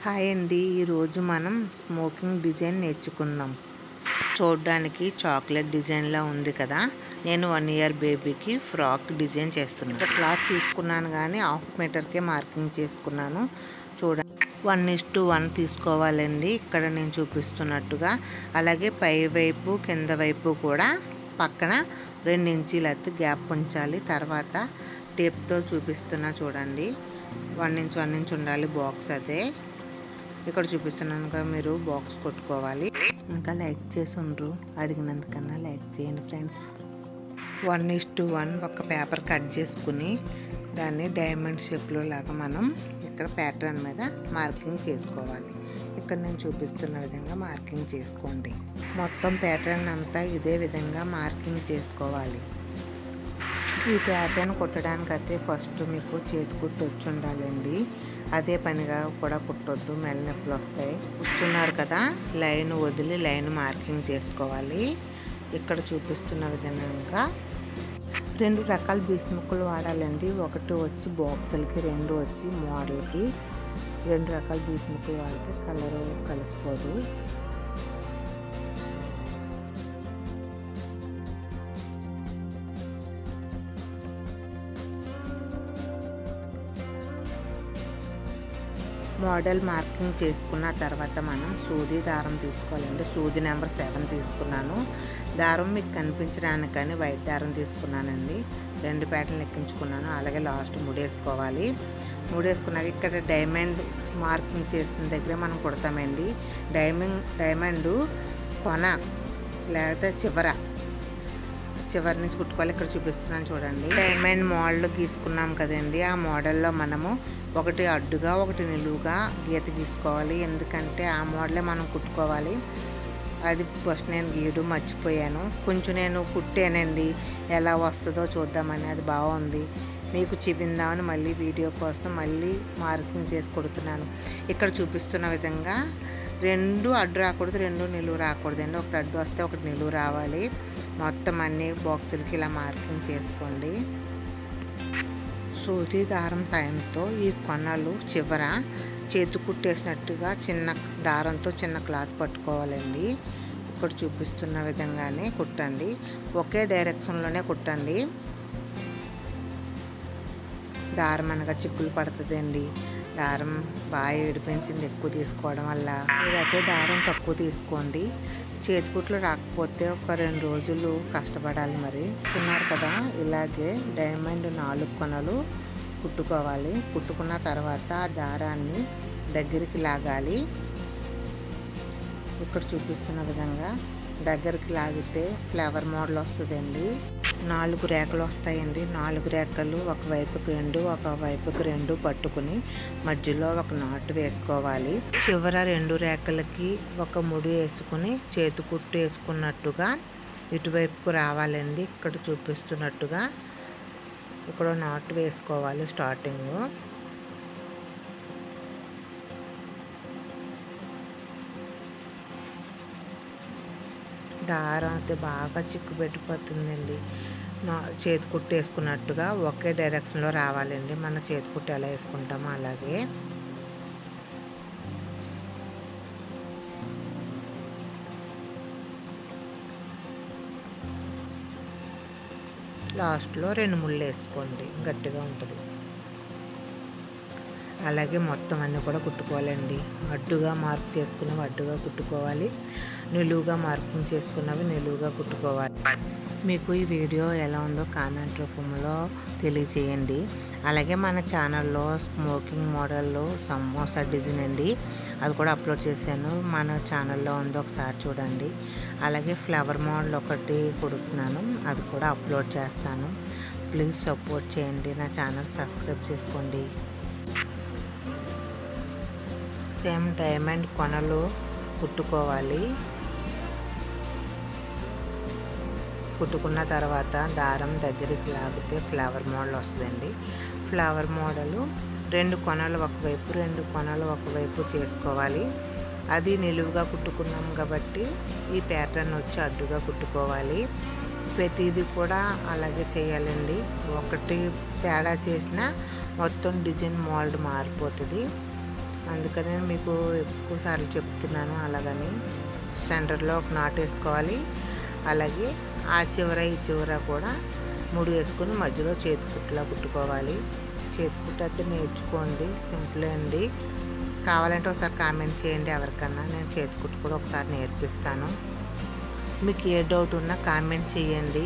hi అండి ఈరోజు మనం స్మోకింగ్ డిజైన్ నేర్చుకుందాం చూడడానికి చాక్లెట్ డిజైన్లా ఉంది కదా నేను వన్ ఇయర్ బేబీకి ఫ్రాక్ డిజైన్ చేస్తున్నాను క్లాత్ తీసుకున్నాను కానీ హాఫ్ మీటర్కే మార్కింగ్ చేసుకున్నాను చూడండి వన్ ఇస్ టు వన్ తీసుకోవాలండి ఇక్కడ నేను చూపిస్తున్నట్టుగా అలాగే పై వైపు కింద వైపు కూడా పక్కన రెండు ఇంచీల ఎత్తు గ్యాప్ ఉంచాలి తర్వాత టేప్తో చూపిస్తున్నా చూడండి వన్ ఇంచ్ వన్ ఇంచ్ ఉండాలి బాక్స్ అదే ఇక్కడ చూపిస్తున్నాను కదా మీరు బాక్స్ కొట్టుకోవాలి ఇంకా లైక్ చేసి ఉండరు అడిగినందుకన్నా లైక్ చేయండి friends one is to one ఒక పేపర్ కట్ చేసుకుని దాన్ని డైమండ్ షేప్లో లాగా మనం ఇక్కడ ప్యాటర్న్ మీద మార్కింగ్ చేసుకోవాలి ఇక్కడ నేను చూపిస్తున్న విధంగా మార్కింగ్ చేసుకోండి మొత్తం ప్యాటర్న్ అంతా ఇదే విధంగా మార్కింగ్ చేసుకోవాలి ఈ ప్యాటర్న్ కుట్టడానికి అయితే ఫస్ట్ మీకు చేతి కుట్టు వచ్చి ఉండాలండి అదే పనిగా కూడా కుట్టొద్దు మెల్ల నొప్పులు వస్తాయి చూస్తున్నారు కదా లైన్ వదిలి లైన్ మార్కింగ్ చేసుకోవాలి ఇక్కడ చూపిస్తున్న విధంగా రెండు రకాల బీస్ ముక్కలు వాడాలండి ఒకటి వచ్చి బాక్సులకి రెండు వచ్చి మోడల్కి రెండు రకాల బీస్ ముక్కలు వాడితే కలర్ కలిసిపోదు మోడల్ మార్కింగ్ చేసుకున్న తర్వాత మనం సూది దారం తీసుకోవాలండి సూది నెంబర్ సెవెన్ తీసుకున్నాను దారం మీకు కనిపించడానికని వైట్ దారం తీసుకున్నానండి రెండు పేటలు ఎక్కించుకున్నాను అలాగే లాస్ట్ ముడేసుకోవాలి ముడేసుకున్నాక ఇక్కడ డైమండ్ మార్కింగ్ చేసిన దగ్గర మనం కుడతామండి డైమండ్ డైమండ్ కొన లేకపోతే చివర చివరి నుంచి కుట్టుకోవాలి ఇక్కడ చూపిస్తున్నాను చూడండి డైమండ్ మోడల్ గీసుకున్నాం కదండి ఆ మోడల్లో మనము ఒకటి అడ్డుగా ఒకటి నిలువుగా గీత గీసుకోవాలి ఎందుకంటే ఆ మోడలే మనం కుట్టుకోవాలి అది ఫస్ట్ నేను గీయడం మర్చిపోయాను కొంచెం నేను కుట్టానండి ఎలా వస్తుందో చూద్దామని అది బాగుంది మీకు చూపిందామని మళ్ళీ వీడియో కోసం మళ్ళీ మార్కింగ్ చేసి కొడుతున్నాను ఇక్కడ చూపిస్తున్న విధంగా రెండు అడ్డు రాకూడదు రెండు నిలువు రాకూడదు అండి ఒకటి అడ్డు వస్తే ఒకటి నిలువు రావాలి మొత్తం అన్ని బాక్సులకి ఇలా మార్కింగ్ చేసుకోండి సూది దారం సాయంతో ఈ కొనలు చివర చేతి కుట్టేసినట్టుగా చిన్న దారంతో చిన్న క్లాత్ పట్టుకోవాలండి ఇక్కడ చూపిస్తున్న విధంగానే కుట్టండి ఒకే డైరెక్షన్లోనే కుట్టండి దారం అనగా చిక్కులు పడుతుందండి దారం బాగా ఏడిపించింది ఎక్కువ తీసుకోవడం వల్ల మీరైతే దారం తక్కువ తీసుకోండి చేతికుట్లు రాకపోతే ఒక రెండు రోజులు కష్టపడాలి మరి కున్నారు కదా ఇలాగే డైమండ్ నాలుగు కొనలు కుట్టుకోవాలి కుట్టుకున్న తర్వాత ఆ దారాన్ని దగ్గరికి లాగాలి ఇక్కడ చూపిస్తున్న విధంగా దగ్గరికి లాగితే ఫ్లవర్ మోడల్ వస్తుందండి నాలుగు రేఖలు వస్తాయండి నాలుగు రేఖలు ఒక వైపుకి రెండు ఒక వైపుకి రెండు పట్టుకుని మధ్యలో ఒక నాటు వేసుకోవాలి చివర రెండు రేఖలకి ఒక ముడి వేసుకుని చేతి కుట్టు వేసుకున్నట్టుగా ఇటువైపుకు రావాలండి ఇక్కడ చూపిస్తున్నట్టుగా ఇక్కడ నాటు వేసుకోవాలి స్టార్టింగ్ దారం అయితే బాగా చిక్కు పెట్టిపోతుందండి నా చేతి కుట్టు వేసుకున్నట్టుగా ఒకే డైరెక్షన్లో రావాలండి మన చేతి కుట్టు ఎలా వేసుకుంటామో అలాగే లాస్ట్లో రెండు ముళ్ళు వేసుకోండి గట్టిగా ఉంటుంది అలాగే మొత్తం అన్నీ కూడా కుట్టుకోవాలండి అడ్డుగా మార్క్ చేసుకున్నవి అడ్డుగా కుట్టుకోవాలి నిలువుగా మార్కింగ్ చేసుకున్నవి నిలువుగా కుట్టుకోవాలి మీకు ఈ వీడియో ఎలా ఉందో కామెంట్ రూపంలో తెలియచేయండి అలాగే మన ఛానల్లో స్మోకింగ్ మోడల్లో సమోసా డిజైన్ అండి అది కూడా అప్లోడ్ చేశాను మన ఛానల్లో ఉందో ఒకసారి చూడండి అలాగే ఫ్లవర్ మోడల్ ఒకటి కుడుతున్నాను అది కూడా అప్లోడ్ చేస్తాను ప్లీజ్ సపోర్ట్ చేయండి నా ఛానల్ సబ్స్క్రైబ్ చేసుకోండి సేమ్ డైమండ్ కొనలు కుట్టుకోవాలి కుట్టుకున్న తర్వాత దారం దగ్గరికి లాగితే ఫ్లవర్ మోడల్ వస్తుందండి ఫ్లవర్ మోడలు రెండు కొనలు ఒకవైపు రెండు కొనలు ఒకవైపు చేసుకోవాలి అది నిలువుగా కుట్టుకున్నాం కాబట్టి ఈ ప్యాటర్న్ వచ్చి అడ్డుగా కుట్టుకోవాలి ప్రతిదీ కూడా అలాగే చేయాలండి ఒకటి తేడా చేసినా మొత్తం డిజైన్ మోల్డ్ మారిపోతుంది అందుకనే మీకు ఎక్కువ సార్లు చెప్తున్నాను అలాగని సెంటర్లో ఒక నాటు వేసుకోవాలి అలాగే ఆ చివర ఈ చివర కూడా ముడి వేసుకొని మధ్యలో చేతికుట్లా కుట్టుకోవాలి చేతికుట్టు అయితే నేర్చుకోండి సింపుల్ అండి కావాలంటే ఒకసారి కామెంట్ చేయండి ఎవరికన్నా నేను చేతికుట్టు కూడా ఒకసారి నేర్పిస్తాను మీకు ఏ డౌట్ ఉన్నా కామెంట్ చేయండి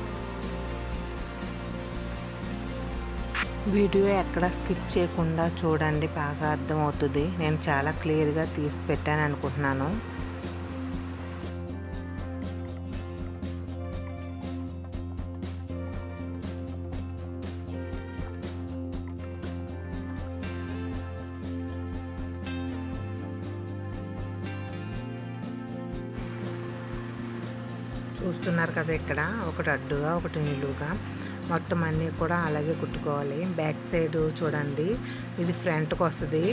వీడియో ఎక్కడ స్కిప్ చేయకుండా చూడండి బాగా అర్థమవుతుంది నేను చాలా క్లియర్గా తీసి పెట్టాను అనుకుంటున్నాను చూస్తున్నారు కదా ఇక్కడ ఒకటి అడ్డుగా ఒకటి నిలువుగా మొత్తం అన్నీ కూడా అలాగే కుట్టుకోవాలి బ్యాక్ సైడ్ చూడండి ఇది ఫ్రంట్కి వస్తుంది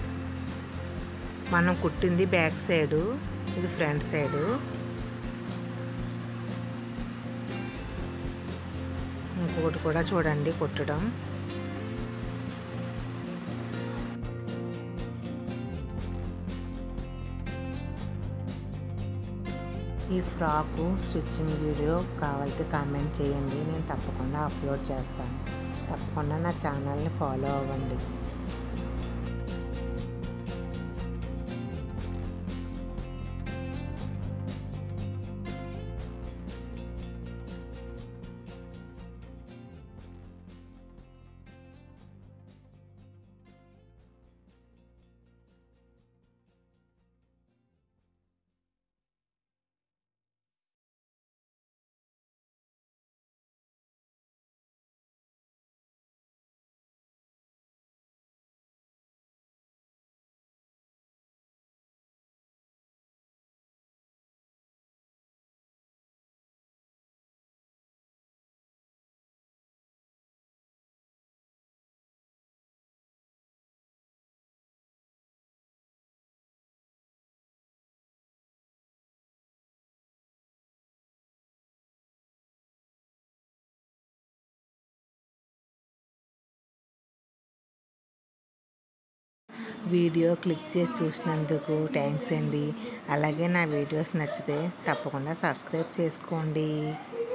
మనం కుట్టింది బ్యాక్ సైడు ఇది ఫ్రంట్ సైడు ఇంకొకటి కూడా చూడండి కుట్టడం ఈ ఫ్రాకు స్టిచ్చింగ్ వీడియో కావాలితే కామెంట్ చేయండి నేను తప్పకుండా అప్లోడ్ చేస్తాను తప్పకుండా నా ఛానల్ని ఫాలో అవ్వండి వీడియో క్లిక్ చేసి చూసినందుకు థ్యాంక్స్ అండి అలాగే నా వీడియోస్ నచ్చితే తప్పకుండా సబ్స్క్రైబ్ చేసుకోండి